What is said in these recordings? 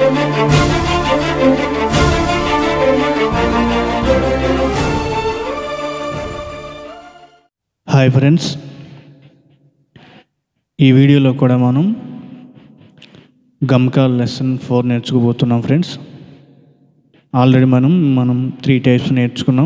hi friends ఈ వీడియోలో కూడా మనం గమ్కాల్ లెసన్ ఫోర్ నేర్చుకోబోతున్నాం ఫ్రెండ్స్ ఆల్రెడీ మనం మనం త్రీ టైప్స్ నేర్చుకున్నాం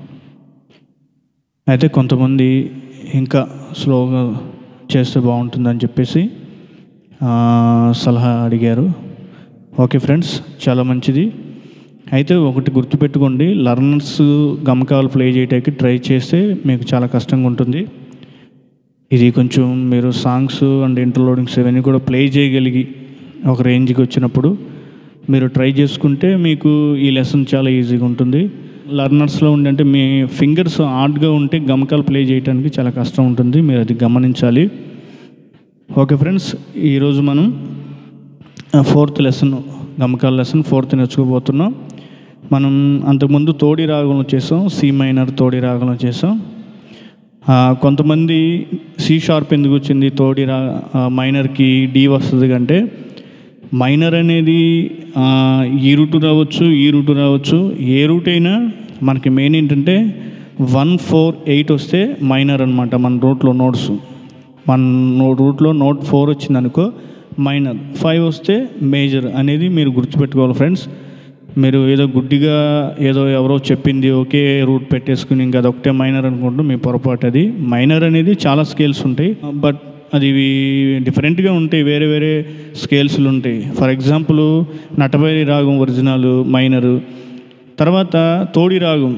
అయితే కొంతమంది ఇంకా స్లోగా చేస్తే బాగుంటుందని చెప్పేసి ఆ, సలహా అడిగారు ఓకే ఫ్రెండ్స్ చాలా మంచిది అయితే ఒకటి గుర్తుపెట్టుకోండి లర్నర్స్ గమకాలు ప్లే చేయడానికి ట్రై చేస్తే మీకు చాలా కష్టంగా ఉంటుంది ఇది కొంచెం మీరు సాంగ్స్ అండ్ ఇంటర్లోడింగ్స్ ఇవన్నీ కూడా ప్లే చేయగలిగి ఒక రేంజ్కి వచ్చినప్పుడు మీరు ట్రై చేసుకుంటే మీకు ఈ లెసన్ చాలా ఈజీగా ఉంటుంది లర్నర్స్లో ఉండి అంటే మీ ఫింగర్స్ హార్డ్గా ఉంటే గమకాలు ప్లే చేయడానికి చాలా కష్టం ఉంటుంది మీరు అది గమనించాలి ఓకే ఫ్రెండ్స్ ఈరోజు మనం ఫోర్త్ లెసన్ గమకాల లెసన్ ఫోర్త్ నేర్చుకోబోతున్నాం మనం అంతకుముందు తోడి రాగంలో చేసాం సి మైనర్ తోడి రాగంలో చేసాం ఆ, కొంతమంది సి షార్ప్ ఎందుకు వచ్చింది తోడి రా ఆ, మైనర్కి డి వస్తుంది అంటే మైనర్ అనేది ఆ, ఈ రూటు రావచ్చు ఈ రూటు రావచ్చు ఏ రూట్ అయినా మనకి మెయిన్ ఏంటంటే వన్ ఫోర్ ఎయిట్ వస్తే మైనర్ అనమాట మన రూట్లో నోట్స్ మన నో రూట్లో నోట్ ఫోర్ వచ్చింది అనుకో మైనర్ ఫైవ్ వస్తే మేజర్ అనేది మీరు గుర్తుపెట్టుకోవాలి ఫ్రెండ్స్ మీరు ఏదో గుడ్డిగా ఏదో ఎవరో చెప్పింది ఒకే రూట్ పెట్టేసుకుని ఇంకా అదొకటే మైనర్ అనుకుంటూ మీ పొరపాటు అది మైనర్ అనేది చాలా స్కేల్స్ ఉంటాయి బట్ అది ఇవి డిఫరెంట్గా ఉంటాయి వేరే వేరే స్కేల్స్లు ఉంటాయి ఫర్ ఎగ్జాంపుల్ నటభైరి రాగం ఒరిజినల్ మైనరు తర్వాత తోడి రాగం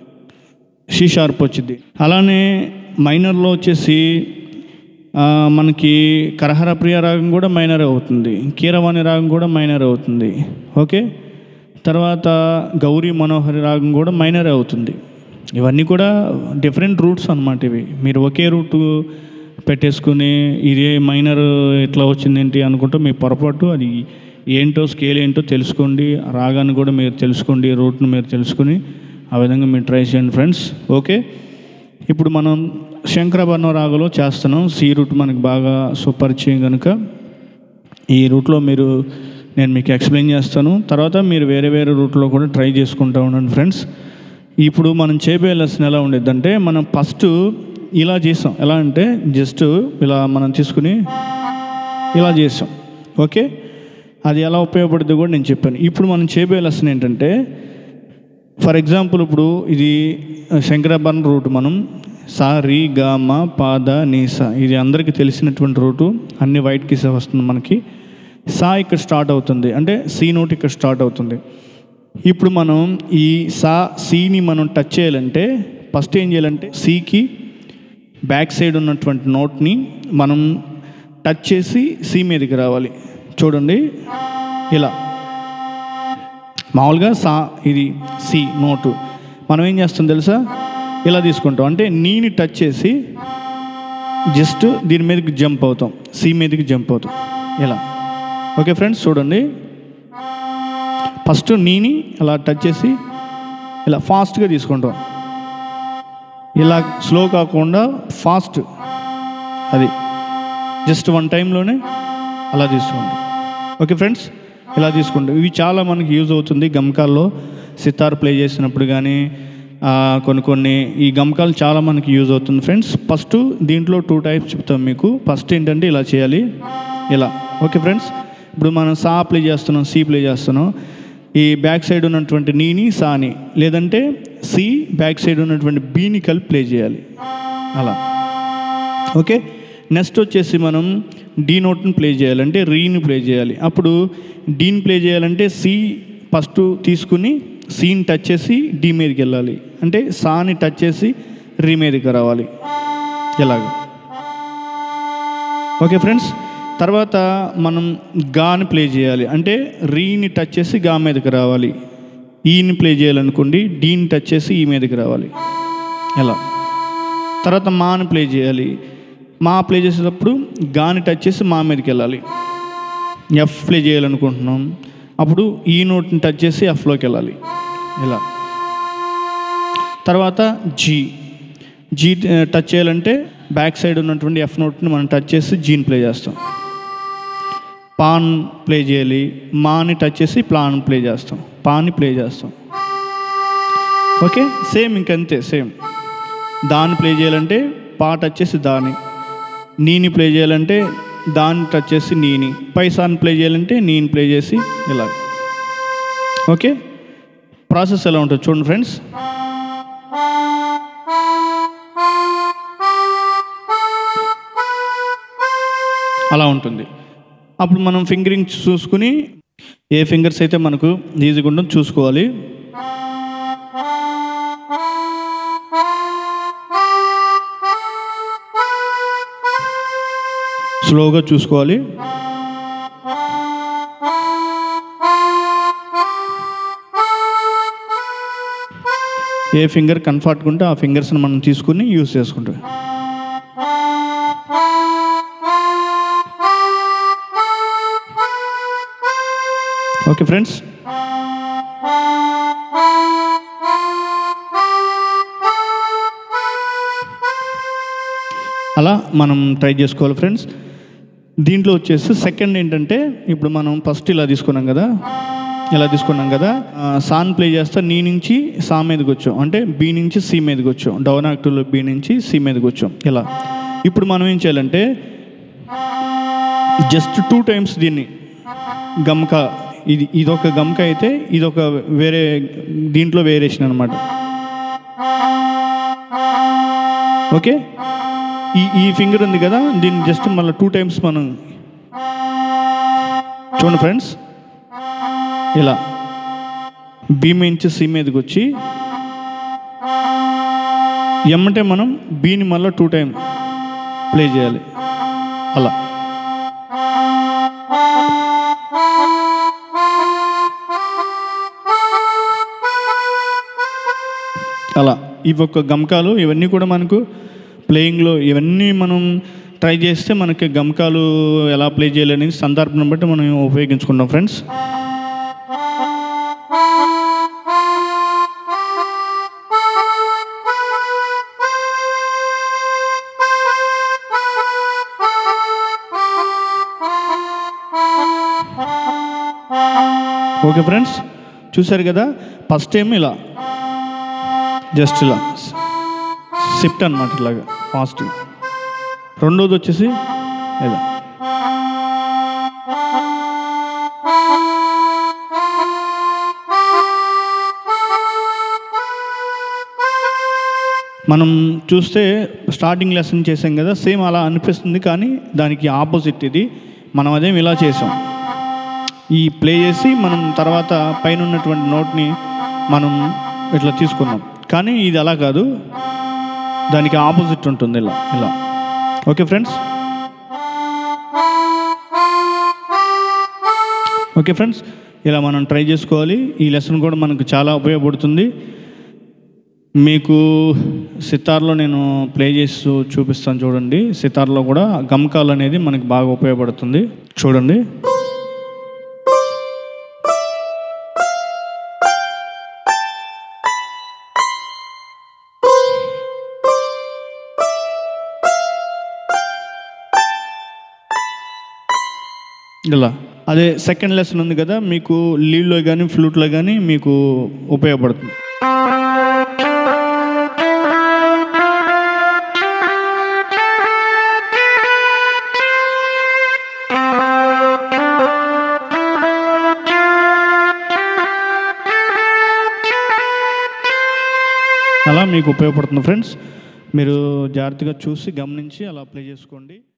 షీ షార్ప్ వచ్చింది అలానే మైనర్లో వచ్చేసి ఆ, మనకి కరహర ప్రియ రాగం కూడా మైనర్ అవుతుంది కీరవాణి రాగం కూడా మైనర్ అవుతుంది ఓకే తర్వాత గౌరీ మనోహరి రాగం కూడా మైనర్ అవుతుంది ఇవన్నీ కూడా డిఫరెంట్ రూట్స్ అన్నమాట ఇవి మీరు ఒకే రూట్ పెట్టేసుకుని ఇదే మైనర్ ఎట్లా వచ్చింది ఏంటి అనుకుంటూ మీ పొరపాటు అది ఏంటో స్కేల్ ఏంటో తెలుసుకోండి రాగాన్ని కూడా మీరు తెలుసుకోండి రూట్ను మీరు తెలుసుకుని ఆ విధంగా మీరు ట్రై చేయండి ఫ్రెండ్స్ ఓకే ఇప్పుడు మనం శంకరభరణ రాగలో చేస్తున్నాం సి రూట్ మనకి బాగా సుపరిచయం కనుక ఈ రూట్లో మీరు నేను మీకు ఎక్స్ప్లెయిన్ చేస్తాను తర్వాత మీరు వేరే వేరే రూట్లో కూడా ట్రై చేసుకుంటూ ఉండండి ఫ్రెండ్స్ ఇప్పుడు మనం చేయబోయే లెసన్ ఎలా ఉండేదంటే మనం ఫస్ట్ ఇలా చేసాం ఎలా అంటే జస్ట్ ఇలా మనం తీసుకుని ఇలా చేసాం ఓకే అది ఎలా ఉపయోగపడుతుందో కూడా నేను చెప్పాను ఇప్పుడు మనం చేయబోయే లెసన్ ఏంటంటే ఫర్ ఎగ్జాంపుల్ ఇప్పుడు ఇది శంకరాభరణ రూట్ మనం సా రి గా మా పాద నీసా ఇది అందరికీ తెలిసినటువంటి రూటు అన్ని వైట్ కిస వస్తుంది మనకి సా ఇక్కడ స్టార్ట్ అవుతుంది అంటే సి నోట్ ఇక్కడ స్టార్ట్ అవుతుంది ఇప్పుడు మనం ఈ సా సిని మనం టచ్ చేయాలంటే ఫస్ట్ ఏం చేయాలంటే సికి బ్యాక్ సైడ్ ఉన్నటువంటి నోట్ని మనం టచ్ చేసి సి మీదకి రావాలి చూడండి ఇలా మామూలుగా సా ఇది సి నోటు మనం ఏం చేస్తాం తెలుసా ఇలా తీసుకుంటాం అంటే నీని టచ్ చేసి జస్ట్ దీని మీదకి జంప్ అవుతాం సి మీదకి జంప్ అవుతాం ఇలా ఓకే ఫ్రెండ్స్ చూడండి ఫస్ట్ నీని అలా టచ్ చేసి ఇలా ఫాస్ట్గా తీసుకుంటాం ఇలా స్లో కాకుండా ఫాస్ట్ అది జస్ట్ వన్ టైంలోనే అలా తీసుకుంటాం ఓకే ఫ్రెండ్స్ ఇలా తీసుకుంటాం ఇవి చాలా మనకి యూజ్ అవుతుంది గమకాల్లో సితార్ ప్లే చేసినప్పుడు కానీ ఆ, కొన్ని కొన్ని ఈ గమకాలు చాలా మనకి యూజ్ అవుతుంది ఫ్రెండ్స్ ఫస్ట్ దీంట్లో టూ టైప్స్ చెప్తాం మీకు ఫస్ట్ ఏంటంటే ఇలా చేయాలి ఇలా ఓకే ఫ్రెండ్స్ ఇప్పుడు మనం సా ప్లే చేస్తున్నాం సి ప్లే చేస్తున్నాం ఈ బ్యాక్ సైడ్ ఉన్నటువంటి నీని సాని లేదంటే సి బ్యాక్ సైడ్ ఉన్నటువంటి బీని కలిపి ప్లే చేయాలి అలా ఓకే నెక్స్ట్ వచ్చేసి మనం డీ నోట్ని ప్లే చేయాలంటే రీని ప్లే చేయాలి అప్పుడు డీని ప్లే చేయాలంటే సి ఫస్ట్ తీసుకుని సీని టచ్ చేసి డీ మీదకి వెళ్ళాలి అంటే సాని టచ్ చేసి రీ మీదకి రావాలి ఇలాగ ఓకే ఫ్రెండ్స్ తర్వాత మనం గాని ప్లే చేయాలి అంటే రీని టచ్ చేసి గా మీదకి రావాలి ఈని ప్లే చేయాలనుకోండి డీని టచ్ చేసి ఈ మీదకి రావాలి ఎలా తర్వాత మాని ప్లే చేయాలి మా ప్లే చేసేటప్పుడు గాని టచ్ చేసి మా మీదకి వెళ్ళాలి ఎఫ్ ప్లే చేయాలనుకుంటున్నాం అప్పుడు ఈ నోట్ని టచ్ చేసి ఎఫ్లోకి వెళ్ళాలి ఇలా తర్వాత జీ జీ టచ్ చేయాలంటే బ్యాక్ సైడ్ ఉన్నటువంటి ఎఫ్ నోట్ని మనం టచ్ చేసి జీని ప్లే చేస్తాం పాన్ ప్లే చేయాలి మాని టచ్ చేసి ప్లాన్ ప్లే చేస్తాం పాని ప్లే చేస్తాం ఓకే సేమ్ ఇంకంతే సేమ్ దాన్ని ప్లే చేయాలంటే పా టచ్ చేసి దాని నీని ప్లే చేయాలంటే దాన్ని టచ్ చేసి నీని పైసాన్ని ప్లే చేయాలంటే నీని ప్లే చేసి ఇలా ఓకే ప్రాసెస్ ఎలా ఉంటుంది చూడండి ఫ్రెండ్స్ అలా ఉంటుంది అప్పుడు మనం ఫింగరింగ్ చూసుకుని ఏ ఫింగర్స్ అయితే మనకు ఈజీగా ఉండో చూసుకోవాలి స్లోగా చూసుకోవాలి ఏ ఫింగర్ కంఫర్ట్గా ఉంటే ఆ ఫింగర్స్ని మనం తీసుకుని యూస్ చేసుకుంటాం ఓకే ఫ్రెండ్స్ అలా మనం ట్రై చేసుకోవాలి ఫ్రెండ్స్ దీంట్లో వచ్చేసి సెకండ్ ఏంటంటే ఇప్పుడు మనం ఫస్ట్ ఇలా తీసుకున్నాం కదా ఇలా తీసుకున్నాం కదా ఆ, సాన్ ప్లే చేస్తా నీ నుంచి సా మీదకి వచ్చాం అంటే బి నుంచి సి మీదకి వచ్చాం డౌన్ యాక్టివ్లో బి నుంచి సి మీదకి వచ్చాం ఇలా ఇప్పుడు మనం ఏం చేయాలంటే జస్ట్ టూ టైమ్స్ దీన్ని గమక ఇది ఇదొక గమక అయితే ఇదొక వేరే దీంట్లో వేరియేషన్ అనమాట ఓకే ఈ ఈ ఫింగర్ ఉంది కదా దీన్ని జస్ట్ మళ్ళీ టూ టైమ్స్ మనం చూడండి ఫ్రెండ్స్ ఇలా బి నుంచి సి మీదకి వచ్చి ఎమ్మంటే మనం బీని మళ్ళీ టూ టైం ప్లే చేయాలి అలా అలా ఇవి ఒక గమకాలు ఇవన్నీ కూడా మనకు ప్లేయింగ్లో ఇవన్నీ మనం ట్రై చేస్తే మనకి గమకాలు ఎలా ప్లే చేయాలనేది సందర్భం బట్టి మనం ఉపయోగించుకుంటాం ఫ్రెండ్స్ ఓకే ఫ్రెండ్స్ చూశారు కదా ఫస్ట్ టైం ఇలా జస్ట్ ఇలా షిఫ్ట్ అనమాట ఇలాగా ఫాస్ట్ రెండోది వచ్చేసి ఇలా మనం చూస్తే స్టార్టింగ్ లెసన్ చేసాం కదా సేమ్ అలా అనిపిస్తుంది కానీ దానికి ఆపోజిట్ ఇది మనం అదేం ఇలా చేసాం ఈ ప్లే చేసి మనం తర్వాత పైన ఉన్నటువంటి నోట్ని మనం ఇట్లా తీసుకున్నాం కానీ ఇది అలా కాదు దానికి ఆపోజిట్ ఉంటుంది ఇలా ఇలా ఓకే ఫ్రెండ్స్ ఓకే ఫ్రెండ్స్ ఇలా మనం ట్రై చేసుకోవాలి ఈ లెసన్ కూడా మనకు చాలా ఉపయోగపడుతుంది మీకు సితార్లో నేను ప్లే చేసి చూపిస్తాను చూడండి సితార్లో కూడా గమకాలు అనేది మనకి బాగా ఉపయోగపడుతుంది చూడండి ఇలా అదే సెకండ్ లెసన్ ఉంది కదా మీకు లీడ్లో కానీ ఫ్లూట్లో కానీ మీకు ఉపయోగపడుతుంది అలా మీకు ఉపయోగపడుతుంది ఫ్రెండ్స్ మీరు జాగ్రత్తగా చూసి గమనించి అలా అప్లై చేసుకోండి